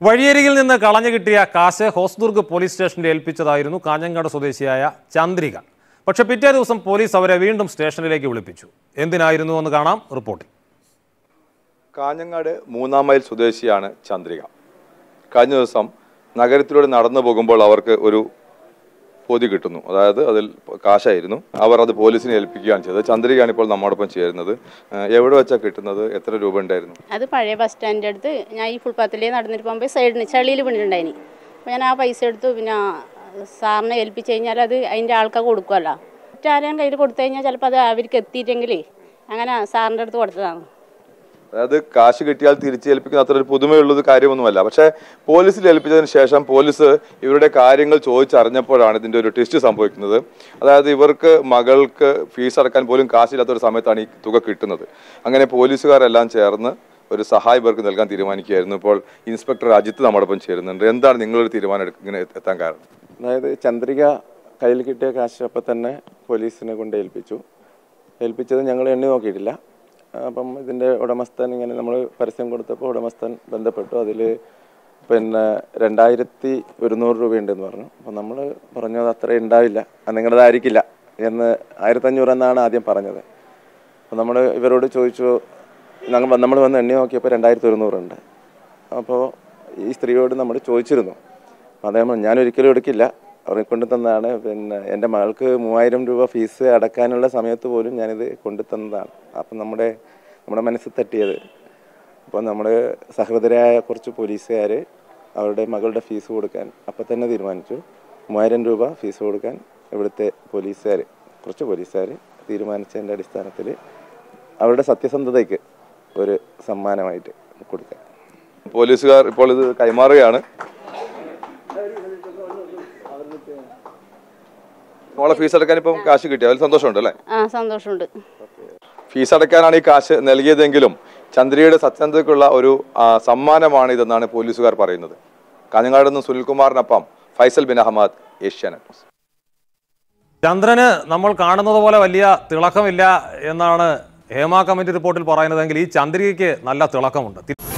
വഴിയരികിൽ നിന്ന് കളഞ്ഞു കിട്ടിയ കാശ് ഹോസ്ദുർഗ് പോലീസ് സ്റ്റേഷനിൽ ഏൽപ്പിച്ചതായിരുന്നു കാഞ്ഞങ്ങാട് സ്വദേശിയായ ചന്ദ്രിക പക്ഷെ പിറ്റേ ദിവസം പോലീസ് അവരെ വീണ്ടും സ്റ്റേഷനിലേക്ക് വിളിപ്പിച്ചു എന്തിനായിരുന്നു എന്ന് കാണാം റിപ്പോർട്ടിൽ കാഞ്ഞങ്ങാട് മൂന്നാം മൈൽ സ്വദേശിയാണ് ചന്ദ്രിക കഴിഞ്ഞ ദിവസം നഗരത്തിലൂടെ നടന്നു പോകുമ്പോൾ അവർക്ക് ഒരു പൊതി കിട്ടുന്നു അതായത് അതിൽ കാശായിരുന്നു അവർ അത് പോലീസിനെ ഏൽപ്പിക്കുകയാണ് ചെയ്തത് ചന്ദ്രികയാണ് ഇപ്പോൾ നമ്മോടൊപ്പം ചേരുന്നത് ഏഹ് എവിടെ വെച്ചാണ് കിട്ടുന്നത് എത്ര രൂപ ഉണ്ടായിരുന്നു അത് പഴയ ബസ് സ്റ്റാൻഡിൻ്റെ അടുത്ത് ഞാൻ ഈ ഫുൾപാത്തിലേ നടന്നിട്ട് പോകുമ്പോൾ സൈഡിന് ചളിയിൽ വീണിട്ടുണ്ടായിനി അപ്പോൾ ഞാൻ ആ പൈസ എടുത്തു പിന്നെ സാറിനെ ഏൽപ്പിച്ച് കഴിഞ്ഞാൽ അത് അതിൻ്റെ ആൾക്കാർ കൊടുക്കുമല്ലോ മറ്റാരെയും കയ്യിൽ കൊടുത്തു കഴിഞ്ഞാൽ ചിലപ്പോൾ അത് അവർക്ക് എത്തിയിട്ടെങ്കിൽ അങ്ങനെ സാറിൻ്റെ അടുത്ത് കൊടുത്തതാണ് അതായത് കാശ് കിട്ടിയാൽ തിരിച്ചേൽപ്പിക്കുന്ന അത്ര ഒരു പുതുമയുള്ളത് കാര്യമൊന്നുമല്ല പക്ഷേ പോലീസിൽ ഏൽപ്പിച്ചതിന് ശേഷം പോലീസ് ഇവരുടെ കാര്യങ്ങൾ ചോദിച്ചറിഞ്ഞപ്പോഴാണ് ഇതിന്റെ ഒരു ട്വിസ്റ്റ് സംഭവിക്കുന്നത് അതായത് ഇവർക്ക് മകൾക്ക് ഫീസ് അടക്കാൻ പോലും കാശില്ലാത്ത ഒരു സമയത്താണ് ഈ തുക കിട്ടുന്നത് അങ്ങനെ പോലീസുകാരെല്ലാം ചേർന്ന് ഒരു സഹായം ഇവർക്ക് നൽകാൻ തീരുമാനിക്കുകയായിരുന്നു ഇപ്പോൾ ഇൻസ്പെക്ടർ അജിത്ത് നമ്മോടൊപ്പം ചേരുന്നുണ്ട് എന്താണ് നിങ്ങളൊരു തീരുമാനം എടുക്ക- ഇങ്ങനെ എത്താൻ കാരണം അതായത് ചന്ദ്രിക കയ്യിൽ കിട്ടിയ കാശ് അപ്പം തന്നെ പോലീസിനെ കൊണ്ട് ഏൽപ്പിച്ചു ഏൽപ്പിച്ചത് ഞങ്ങൾ എണ്ണി നോക്കിയിട്ടില്ല അപ്പം ഇതിൻ്റെ ഉടമസ്ഥൻ ഇങ്ങനെ നമ്മൾ പരസ്യം കൊടുത്തപ്പോൾ ഉടമസ്ഥൻ ബന്ധപ്പെട്ടു അതിൽ പിന്നെ രണ്ടായിരത്തി ഒരുന്നൂറ് രൂപയുണ്ടെന്ന് പറഞ്ഞു അപ്പം നമ്മൾ പറഞ്ഞു അത് അത്ര ഉണ്ടാവില്ല അത് നിങ്ങളുടേതായിരിക്കില്ല എന്ന് ആയിരത്തഞ്ഞൂറ് എന്നാണ് ആദ്യം പറഞ്ഞത് അപ്പം നമ്മൾ ഇവരോട് ചോദിച്ചു ഞങ്ങൾ നമ്മൾ വന്ന് എണ്ണി നോക്കിയപ്പോൾ രണ്ടായിരത്തി ഒരുന്നൂറുണ്ട് അപ്പോൾ ഈ സ്ത്രീയോട് നമ്മൾ ചോദിച്ചിരുന്നു അപ്പോൾ അദ്ദേഹം പറഞ്ഞു, ഞാൻ ഒരിക്കലും എടുക്കില്ല അവർ കൊണ്ടു തന്നതാണ് പിന്നെ എൻ്റെ മകൾക്ക് മൂവായിരം രൂപ ഫീസ് അടക്കാനുള്ള സമയത്ത് പോലും ഞാനിത് കൊണ്ടു തന്നതാണ് അപ്പം നമ്മുടെ നമ്മുടെ മനസ്സിൽ തട്ടിയത് അപ്പോൾ നമ്മൾ സഹൃദരായ കുറച്ച് പോലീസുകാർ അവരുടെ മകളുടെ ഫീസ് കൊടുക്കാൻ അപ്പം തന്നെ തീരുമാനിച്ചു മൂവായിരം രൂപ ഫീസ് കൊടുക്കാൻ ഇവിടുത്തെ പോലീസുകാർ കുറച്ച് പോലീസുകാർ തീരുമാനിച്ചതിൻ്റെ അടിസ്ഥാനത്തിൽ അവരുടെ സത്യസന്ധതയ്ക്ക് ഒരു സമ്മാനമായിട്ട് കൊടുക്കാൻ പോലീസുകാർ ഇപ്പോൾ ഇത് കൈമാറുകയാണ് മോളെ ഫീസ് അടക്കാൻ ഇപ്പം കാശ് കിട്ടി അതിൽ സന്തോഷമുണ്ട് അല്ലേ ആ സന്തോഷമുണ്ട് ഫീസ് അടയ്ക്കാനാണ് ഈ കാശ് നൽകിയതെങ്കിലും ചന്ദ്രയുടെ സത്യസന്ധതയ്ക്കുള്ള ഒരു ആ, സമ്മാനമാണ് ഇതെന്നാണ് പോലീസുകാർ പറയുന്നത് കാഞ്ഞങ്ങാട് നിന്ന് സുനിൽകുമാറിനൊപ്പം ഫൈസൽ ബിൻ അഹമ്മദ് ഏഷ്യാനെറ്റ് ന്യൂസ്. ചന്ദ്രന് നമ്മൾ കാണുന്നത് പോലെ വലിയ തിളക്കമില്ല എന്നാണ് ഹേമ കമ്മിറ്റി റിപ്പോർട്ടിൽ പറയുന്നതെങ്കിൽ ഈ ചന്ദ്രികയ്ക്ക് നല്ല തിളക്കമുണ്ട്